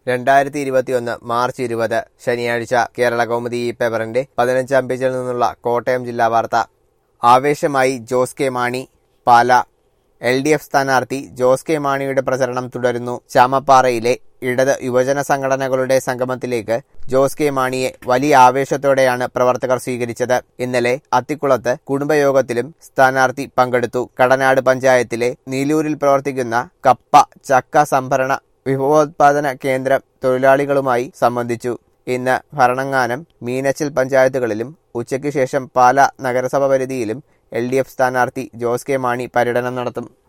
രണ്ടായിരത്തി ഇരുപത്തിയൊന്ന് മാർച്ച് ഇരുപത് ശനിയാഴ്ച കേരള കൗമുദി ഈ പേപ്പറിന്റെ പതിനഞ്ചാം പേജിൽ നിന്നുള്ള കോട്ടയം ജില്ലാ വാർത്ത ആവേശമായി Jose K Mani Pala L D F സ്ഥാനാർത്ഥി ജോസ് കെ മാണിയുടെ പ്രചരണം തുടരുന്നു ചാമപ്പാറയിലെ ഇടത് യുവജന സംഘടനകളുടെ സംഗമത്തിലേക്ക് ജോസ് കെ മാണിയെ വലിയ ആവേശത്തോടെയാണ് പ്രവർത്തകർ സ്വീകരിച്ചത് ഇന്നലെ അത്തിക്കുളത്ത് കുടുംബയോഗത്തിലും സ്ഥാനാർത്ഥി പങ്കെടുത്തു കടനാട് പഞ്ചായത്തിലെ നീലൂരിൽ പ്രവർത്തിക്കുന്ന കപ്പ ചക്ക സംഭരണ വിഭവോത്പാദന കേന്ദ്രം തൊഴിലാളികളുമായി സംബന്ധിച്ചു ഇന്ന് ഭരണങ്ങാനം മീനച്ചിൽ പഞ്ചായത്തുകളിലും ഉച്ചയ്ക്ക് ശേഷം പാല നഗരസഭ പരിധിയിലും എൽ ഡി എഫ് സ്ഥാനാർത്ഥി ജോസ് കെ മാണി പര്യടനം നടത്തും